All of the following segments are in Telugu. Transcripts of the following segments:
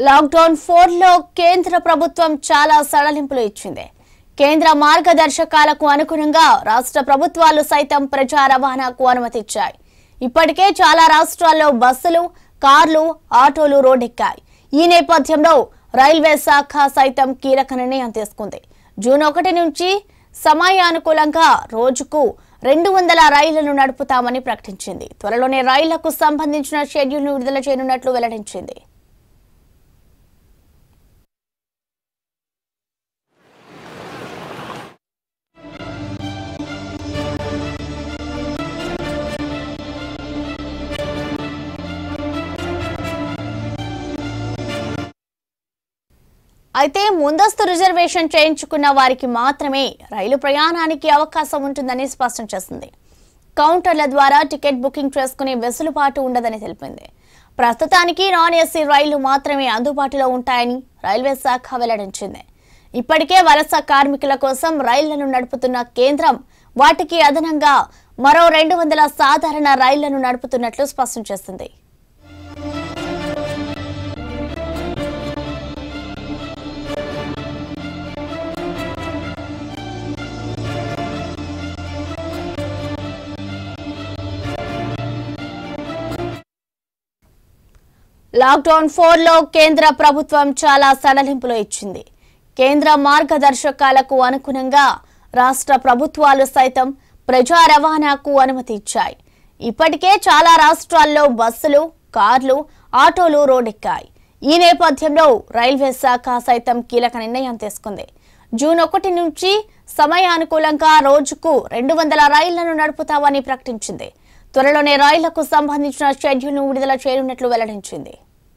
లాక్డౌన్ ఫోర్ లో కేంద్ర ప్రభుత్వం చాలా సడలింపులు ఇచ్చింది కేంద్ర మార్గదర్శకాలకు అనుగుణంగా రాష్ట్ర ప్రభుత్వాలు సైతం ప్రజా రవాణాకు అనుమతిచ్చాయి ఇప్పటికే చాలా రాష్ట్రాల్లో బస్సులు కార్లు ఆటోలు రోడ్డెక్కాయి ఈ నేపథ్యంలో రైల్వే శాఖ సైతం కీలక నిర్ణయం తీసుకుంది జూన్ ఒకటి నుంచి సమయానుకూలంగా రోజుకు రెండు వందల రైళ్లను నడుపుతామని ప్రకటించింది త్వరలోనే రైళ్లకు సంబంధించిన షెడ్యూల్ను విడుదల చేయనున్నట్లు వెల్లడించింది అయితే ముందస్తు రిజర్వేషన్ చేయించుకున్న వారికి మాత్రమే రైలు ప్రయాణానికి అవకాశం ఉంటుందని స్పష్టం చేసింది కౌంటర్ల ద్వారా టికెట్ బుకింగ్ చేసుకునే వెసులుబాటు ఉండదని తెలిపింది ప్రస్తుతానికి నాన్ ఏసీ రైళ్లు మాత్రమే అందుబాటులో ఉంటాయని రైల్వే శాఖ వెల్లడించింది ఇప్పటికే వలస కార్మికుల కోసం రైళ్లను నడుపుతున్న కేంద్రం వాటికి అదనంగా మరో రెండు వందల సాధారణ రైళ్లను నడుపుతున్నట్లు స్పష్టం చేసింది లాక్డౌన్ ఫోర్ లో కేంద్ర ప్రభుత్వం చాలా సడలింపులు ఇచ్చింది కేంద్ర మార్గదర్శకాలకు అనుగుణంగా రాష్ట్ర ప్రభుత్వాలు సైతం ప్రజా రవాణాకు అనుమతి ఇచ్చాయి ఇప్పటికే చాలా రాష్ట్రాల్లో బస్సులు కార్లు ఆటోలు రోడ్డెక్కాయి ఈ నేపథ్యంలో రైల్వే శాఖ సైతం కీలక నిర్ణయం తీసుకుంది జూన్ ఒకటి నుంచి సమయానుకూలంగా రోజుకు రెండు వందల రైళ్లను నడుపుతామని ప్రకటించింది త్వరలోనే రైళ్లకు సంబంధించిన షెడ్యూల్ను విడుదల చేయనున్నట్లు వెల్లడించింది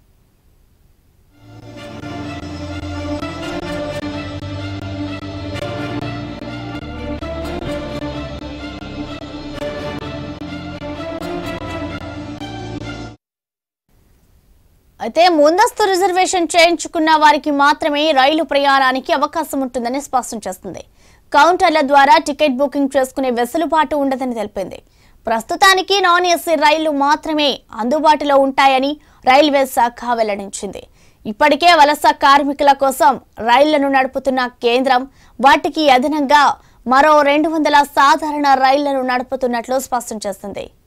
అయితే ముందస్తు రిజర్వేషన్ చేయించుకున్న వారికి మాత్రమే రైలు ప్రయాణానికి అవకాశం ఉంటుందని స్పష్టం చేస్తుంది కౌంటర్ల ద్వారా టికెట్ బుకింగ్ చేసుకునే వెసులుబాటు ఉండదని తెలిపింది ప్రస్తుతానికి నాన్ ఏసీ రైళ్లు మాత్రమే అందుబాటులో ఉంటాయని రైల్వే శాఖ వెల్లడించింది ఇప్పటికే వలస కార్మికుల కోసం రైళ్లను నడుపుతున్న కేంద్రం వాటికి అదనంగా మరో రెండు వందల సాధారణ రైళ్లను నడుపుతున్నట్లు స్పష్టం చేసింది